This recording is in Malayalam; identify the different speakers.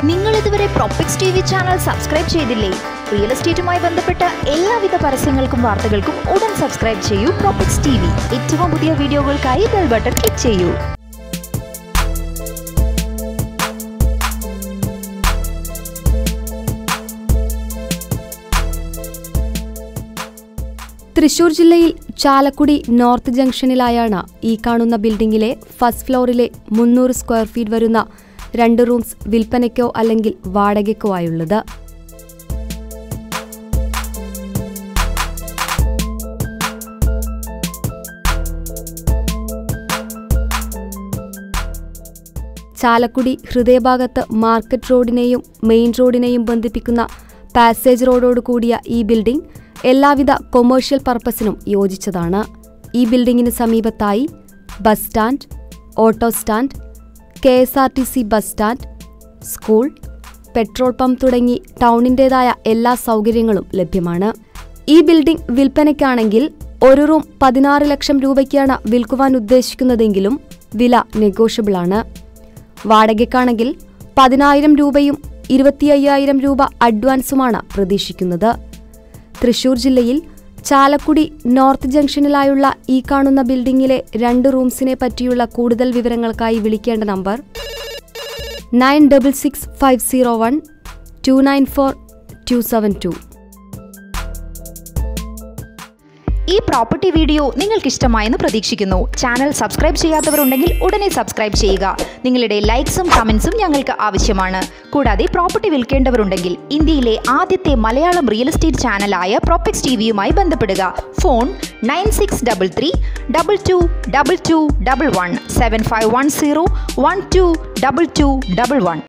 Speaker 1: നിങ്ങൾ ഇതുവരെ Propix T V channel subscribe ചെയ്തില്ലേ റിയൽ എസ്റ്റേറ്റുമായി ബന്ധപ്പെട്ട എല്ലാവിധ പരസ്യങ്ങൾക്കും വാർത്തകൾക്കും ഉടൻ സബ്സ്ക്രൈബ് ചെയ്യൂ പ്രോപ്പിക്സ് ടി വി ഏറ്റവും പുതിയ വീഡിയോകൾക്കായി ബെൽ ബട്ടൺ ക്ലിക്ക് ചെയ്യൂ
Speaker 2: തൃശൂർ ജില്ലയിൽ ചാലക്കുടി നോർത്ത് ജംഗ്ഷനിലായാണ് ഈ കാണുന്ന ബിൽഡിംഗിലെ ഫസ്റ്റ് ഫ്ലോറിലെ മുന്നൂറ് സ്ക്വയർ ഫീറ്റ് വരുന്ന രണ്ട് റൂംസ് വിൽപ്പനയ്ക്കോ അല്ലെങ്കിൽ വാടകയ്ക്കോ ആയുള്ളത് ചാലക്കുടി ഹൃദയഭാഗത്ത് മാർക്കറ്റ് റോഡിനെയും മെയിൻ റോഡിനെയും ബന്ധിപ്പിക്കുന്ന പാസേജ് റോഡോട് കൂടിയ ഈ ബിൽഡിംഗ് എല്ലാവിധ കൊമേഴ്ഷ്യൽ പർപ്പസിനും യോജിച്ചതാണ് ഈ ബിൽഡിംഗിന് സമീപത്തായി bus stand auto stand K S R T C bus stand school petrol pump തുടങ്ങി ടൗണിൻ്റെതായ എല്ലാ സൗകര്യങ്ങളും ലഭ്യമാണ് ഈ ബിൽഡിംഗ് വിൽപ്പനയ്ക്കാണെങ്കിൽ ഒരു റൂം പതിനാറ് ലക്ഷം രൂപയ്ക്കാണ് വിൽക്കുവാൻ ഉദ്ദേശിക്കുന്നതെങ്കിലും വില നെഗോഷ്യബിൾ ആണ് വാടകയ്ക്കാണെങ്കിൽ പതിനായിരം രൂപയും ഇരുപത്തി അയ്യായിരം രൂപ അഡ്വാൻസുമാണ് പ്രതീക്ഷിക്കുന്നത് തൃശൂർ ജില്ലയിൽ ചാലക്കുടി നോർത്ത് ജംഗ്ഷനിലായുള്ള ഈ കാണുന്ന ബിൽഡിംഗിലെ രണ്ട് റൂംസിനെ പറ്റിയുള്ള കൂടുതൽ വിവരങ്ങൾക്കായി വിളിക്കേണ്ട number nine double six five zero one two nine four two seven two
Speaker 1: ഈ പ്രോപ്പർട്ടി വീഡിയോ നിങ്ങൾക്ക് ഇഷ്ടമായെന്ന് പ്രതീക്ഷിക്കുന്നു ചാനൽ സബ്സ്ക്രൈബ് ചെയ്യാത്തവരുണ്ടെങ്കിൽ ഉടനെ സബ്സ്ക്രൈബ് ചെയ്യുക നിങ്ങളുടെ ലൈക്സും കമൻസും ഞങ്ങൾക്ക് ആവശ്യമാണ് കൂടാതെ പ്രോപ്പർട്ടി വിൽക്കേണ്ടവരുണ്ടെങ്കിൽ ഇന്ത്യയിലെ ആദ്യത്തെ മലയാളം റിയൽ എസ്റ്റേറ്റ് ചാനലായ പ്രോപ്പക്സ് ടി വിയുമായി ബന്ധപ്പെടുക phone nine six double three double two double two double one seven five one zero one two double two double one